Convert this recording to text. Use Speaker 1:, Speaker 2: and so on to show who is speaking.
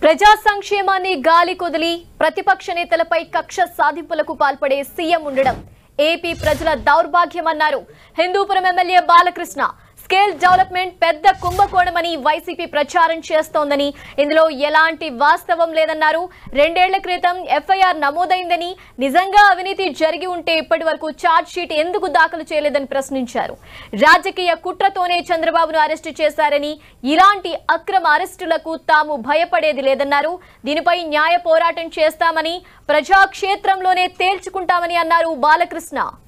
Speaker 1: ప్రజా సంక్షేమాన్ని గాలి కొదిలి ప్రతిపక్ష నేతలపై కక్ష సాధింపులకు పాల్పడే సీఎం ఉండడం ఏపీ ప్రజల దౌర్భాగ్యమన్నారు Hindupuram MLA Balakrishna skill development పెద్ద కుంభకోణమని వైసీపీ ప్రచారం చేస్తోందని ఇందులో ఎలాంటి వాస్తవం లేదన్నారు రెండేళ్ల క్రితం ఎఫ్ఐఆర్ నమోదైందని నిజంగా అవినీతి జరిగి ఉంటే ఇప్పటి వరకు ఛార్జ్ షీట్ ఎందుకు దాఖలు చేయలేదని ప్రశ్నించారు రాజకీయ కుట్రతోనే చంద్రబాబును అరెస్టు చేశారని ఇలాంటి అక్రమ అరెస్టులకు తాము భయపడేది లేదన్నారు దీనిపై న్యాయ పోరాటం చేస్తామని ప్రజాక్షేత్రంలోనే తేల్చుకుంటామని అన్నారు బాలకృష్ణ